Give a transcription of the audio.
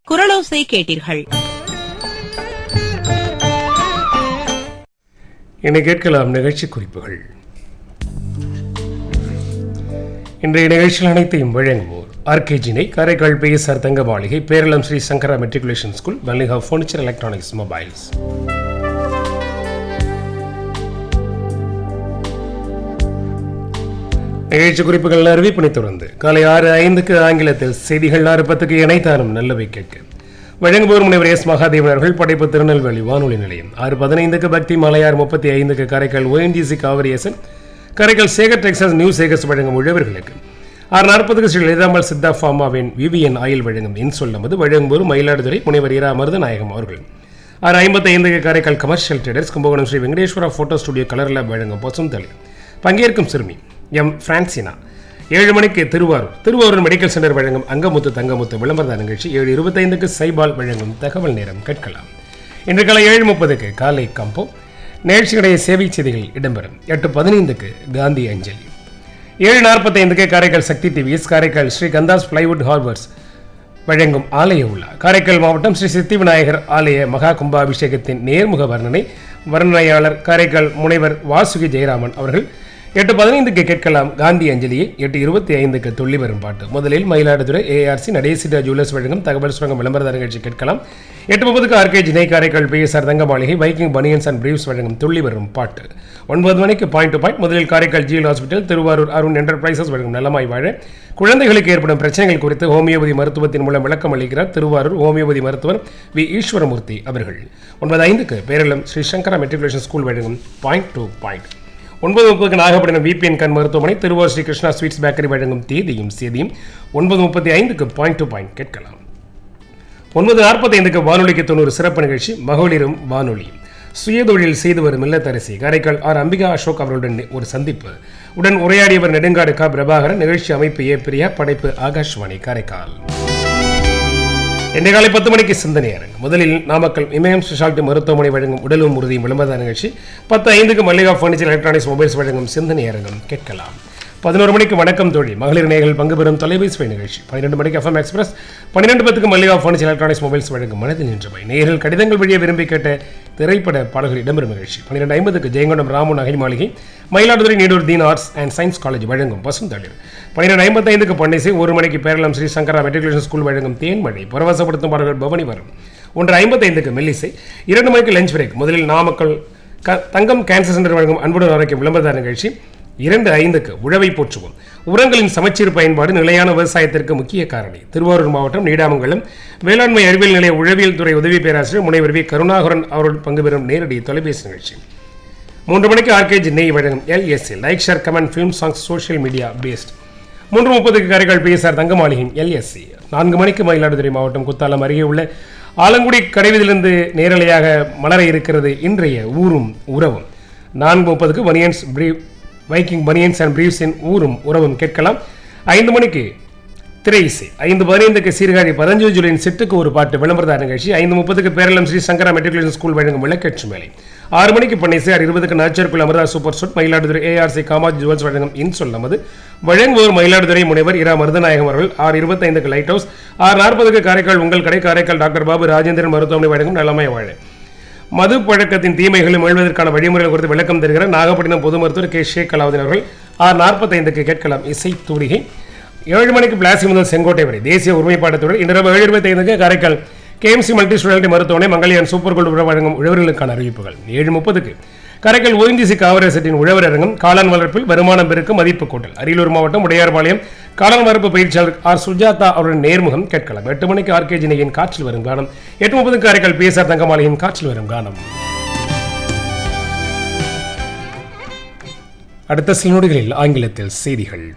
குரலோசை கேட்டீர்கள் இனி கேட்கலாம் நிகழ்ச்சி குறிப்புகள் இன்றைய நிகழ்ச்சியில் அனைத்தையும் வழங்குவோர் ஆர்கேஜினை Karaikal PSR Thanga Maligai Peralam Sri Sankara matriculation school Vallika furniture electronics mobiles நிகழ்ச்சி குறிப்புகள் அறிவிப்பினை தொடர்ந்து காலை ஆறு ஐந்துக்கு ஆங்கிலத்தில் செய்திகள் ஆறு பத்துக்கு இணைத்தாரும் நல்லவை கேட்க வழங்குவோர் முனைவர் எஸ் மகாதேவன் அவர்கள் படைப்பு திருநெல்வேலி வானொலி நிலையம் ஆறு பதினைந்துக்கு பக்தி மலையார் முப்பத்தி ஐந்துக்கு காரைக்கால் ஓஎன்ஜிசி காவிரியசன் காரைக்கால் சேகர் டெக்ஸாஸ் நியூ சேகர்ஸ் வழங்கும் உழவர்களுக்கு ஆறு நாற்பதுக்கு ஸ்ரீ லலிதாமல் சித்தா ஃபார்மாவின் விவிஎன் ஆயில் வழங்கும் இன்சொல் நமது வழங்குவோர் மயிலாடுதுறை முனைவர் இரா மருதநாயகம் அவர்கள் ஆறு ஐம்பத்தி ஐந்துக்கு Karaikal commercial traders Kumbakonam Sri Venkateswara photo studio colour lab வழங்கும் பசும் தளி பங்கேற்கும் சிறுமி எம் பிரான்சினா ஏழு மணிக்கு திருவாரூர் திருவாரூர் மெடிக்கல் சென்டர் வழங்கும் அங்கமுத்து தங்கமுத்து விளம்பர நிகழ்ச்சி ஏழு இருபத்தைந்துக்கு சைபால் வழங்கும் தகவல் நேரம் கேட்கலாம் இன்று காலை ஏழு முப்பதுக்கு காலை கம்போ நிகழ்ச்சிகளுடைய சேவை செய்திகள் இடம்பெறும் எட்டு பதினைந்துக்கு காந்தி அஞ்சலி ஏழு நாற்பத்தைந்துக்கு Karaikal Sakthi TVS Karaikal Sri Kanthas plywood harbours வழங்கும் ஆலய உலா காரைக்கால் மாவட்டம் ஸ்ரீ சித்தி விநாயகர் ஆலய மகா கும்பாபிஷேகத்தின் நேர்முக வர்ணனை வர்ணனையாளர் காரைக்கால் முனைவர் வாசுகி ஜெயராமன் அவர்கள் எட்டு பதினைந்துக்கு கேட்கலாம் காந்தி அஞ்சலியை எட்டு இருபத்தி ஐந்துக்கு துள்ளி வரும் பாட்டு முதலில் மயிலாடுதுறை ஏஆர்சி நடேசிடா ஜுவல்லர்ஸ் வழங்கும் தகவல் சுரங்கம் விளம்பர நிகழ்ச்சி கேட்கலாம் எட்டு முப்பதுக்கு ஆர்கே ஜினை காரைக்கால் பிஎஸ்ஆர் தங்க மாளிகை வைக்கிங் பனியன்ஸ் அண்ட் பிரீவ்ஸ் வழங்கும் துள்ளி வரும் பாட்டு ஒன்பது மணிக்கு பாயிண்ட் டு பாயிண்ட் முதலில் Karaikal GL hospital Thiruvarur Arun enterprises வழங்கும் நலமாய் வாழ குழந்தைகளுக்கு ஏற்படும் பிரச்சனைகள் குறித்து ஹோமியோபதி மருத்துவத்தின் மூலம் விளக்கம் அளிக்கிறார் திருவாரூர் ஹோமியோபதி மருத்துவர் வி ஈஸ்வரமூர்த்தி அவர்கள் ஒன்பது ஐந்துக்கு பேரளம் ஸ்ரீ சங்கரா மெட்ரிகுலேஷன் ஸ்கூல் வழங்கும் பாயிண்ட் டு பாயிண்ட் ஒன்பது முப்பதுக்கு நாகப்பட்டினம் விபிஎன் கண் மருத்துவமனை திருவாரூர் ஸ்ரீ கிருஷ்ணா ஸ்வீட்ஸ் பேக்கரி வழங்கும் தேதியும் சேதியும் ஒன்பது முப்பத்தி ஐந்துக்கு பாயிண்ட் டு பாயிண்ட் கேட்கலாம் ஒன்பது நாற்பத்தைந்துக்கு வானொலிக்கு தொண்ணூறு சிறப்பு நிகழ்ச்சி மகளிரும் வானொலியும் சுயதொழில் செய்து வரும் இல்லத்தரசி காரைக்கால் ஆர் அம்பிகா அசோக் அவர்களுடன் ஒரு சந்திப்பு உடன் உரையாடியவர் நெடுங்காடு கா பிரபாகரன் நிகழ்ச்சி அமைப்பு ஏ பிரியா படைப்பு ஆகாஷ்வாணி காரைக்கால் இன்றைய காலை பத்து மணிக்கு சிந்தனை அரங்கு முதலில் நாமக்கல் இமயம் ஸ்பெஷாலிட்டி மருத்துவமனை வழங்கும் உடலும் உறுதியும் விளம்பர நிகழ்ச்சி பத்து ஐந்துக்கு மல்லிகா ஃபர்னிச்சர் எலக்ட்ரானிக்ஸ் மொபைல்ஸ் வழங்கும் சிந்தனை அரங்கம் கேட்கலாம் பதினோரு மணிக்கு வணக்கம் தோழி மகளிர் நேயர்கள் பங்கு பெறும் தொலைபேசி வழி நிகழ்ச்சி பன்னிரெண்டு மணிக்கு எஃப்எம் எக்ஸ்பிரஸ் பன்னிரெண்டு பத்துக்கு மல்லிகா ஃபர்னிச்சர் எலக்ட்ரானிக்ஸ் மொபைல்ஸ் வழங்கும் மனதில் நின்றவை நேயர்கள் கடிதங்கள் வழியே விரும்பி கேட்ட திரைப்பட பாடல்கள் இடம்பெறும் நிகழ்ச்சி பன்னிரெண்டு ஐம்பதுக்கு Jayankondam Ramu Nagai Maligai Mayiladuthurai Needur Deen arts and science college வழங்கும் பசுந்தளிர் பன்னிரெண்டு ஐம்பத்தைந்துக்கு பன்னிசை ஒரு மணிக்கு பேரளம் ஸ்ரீ சங்கரா மெட்ரிகுலேஷன் ஸ்கூல் வழங்கும் தேன்மழை பரவசப்படுத்தும் பாடல்கள் பவனி வரும் ஒன்று ஐம்பத்தைந்துக்கு மெல்லிசை இரண்டு மணிக்கு லஞ்ச் பிரேக் முதலில் நாமக்கல் க தங்கம் கேன்சர் சென்டர் வழங்கும் அன்புடன் ஆரோக்கியம் விளம்பர நிகழ்ச்சி இரண்டு ஐந்துக்கு உழவை போற்றுவோம் உரங்களின் சமச்சீர் பயன்பாடு நிலையான விவசாயத்திற்கு முக்கிய காரணி திருவாரூர் மாவட்டம் நீடாமங்கலம் வேளாண்மை அறிவியல் நிலைய உழவியல் துறை உதவி பேராசிரியர் முனைவர் வி கருணாகரன் அவர்கள் பங்கு பெறும் நேரடி தொலைபேசி நிகழ்ச்சி மூன்று மணிக்கு ஆர்கேஜி நெய் வழங்கும் LSC like share comment film songs social media based மூன்று முப்பதுக்கு காரைக்கால் பிஎஸ்ஆர் தங்கமாளிகையின் எல்எஸ்சி நான்கு மணிக்கு மயிலாடுதுறை மாவட்டம் குத்தாலம் அருகே உள்ள ஆலங்குடி கடைவீதியிலிருந்து நேரலையாக மலர இருக்கிறது இன்றைய ஊரும் உறவும் நான்கு முப்பதுக்கு banians brief Viking banians and பிரீவ்ஸின் ஊரும் உறவும் கேட்கலாம் ஐந்து மணிக்கு திரை இசை ஐந்து பதினைந்துக்கு சீர்காழி பதினஞ்சு ஜூலையின் சிட்டுக்கு ஒரு பாட்டு விளம்பரதார நிகழ்ச்சி ஐந்து முப்பதுக்கு பேரளம் ஸ்ரீ சங்கரா மெட்ரிகுலேஷன் ஸ்கூல் வழங்கும் விளக்கேற்று மேலை ஆறு மணிக்கு பண்ணிசை ஆறு இருபதுக்கு நாச்சர்குள் அமர்தா சூப்பர் சுட் மயிலாடுதுறை ஏஆர்சி காமாஜ் ஜுவல்ஸ் வழங்கும் இன்சொல் நமது வழங்குவோர் மயிலாடுதுறை முனைவர் இரா மருதநாயகம் அவர்கள் ஆறு இருபத்தைந்துக்கு லைட் ஹவுஸ் ஆறு நாற்பதுக்கு காரைக்கால் உங்கள் கடை காரைக்கால் டாக்டர் பாபு ராஜேந்திரன் மருத்துவமனை வழங்கும் நலமாய் வாழ மது பழக்கத்தின் தீமைகளை மீள்வதற்கான வழிமுறைகள் குறித்து விளக்கம் தருகிறார் நாகப்பட்டினம் பொது மருத்துவர் கே ஷேக் அலாவுதீன் அவர்கள் ஆறு நாற்பத்தைந்துக்கு கேட்கலாம் இசை தூரிகை ஏழு மணிக்கு பிளாசி முதல் செங்கோட்டை வரை தேசிய ஒருமைப்பாட்டுத்துறை இன்று இரவு ஏழு இருபத்தைந்துக்கு காரைக்கால் கேஎம்சி மல்டி ஸ்பெஷாலிட்டி மருத்துவமனை மங்கலியான் சூப்பர் கோல்டு உணவு வழங்கும் உழவர்களுக்கான அறிவிப்புகள் ஏழு முப்பதுக்கு காரைக்கால் ஓஎன்ஜிசி காவரசத்தின் உழவர் அரங்கம் காளான் வளர்ப்பில் வருமானம் பெருக்கும் மதிப்பு கூட்டல் அரியலூர் மாவட்டம் உடையார்பாளையம் காளான் வளர்ப்பு பயிற்சியாளர் ஆர் சுஜாதா அவருடன் நேர்முகம் கேட்கலாம் எட்டு மணிக்கு ஆர்கே ஜினையின் காற்றில் வரும் கானம் எட்டு முப்பதுக்கு காரைக்கால் பிஎஸ்ஆர் தங்கமாலையின் காற்றில் வரும் கானம் அடுத்த சில நொடிகளில் ஆங்கிலத்தில் செய்திகள்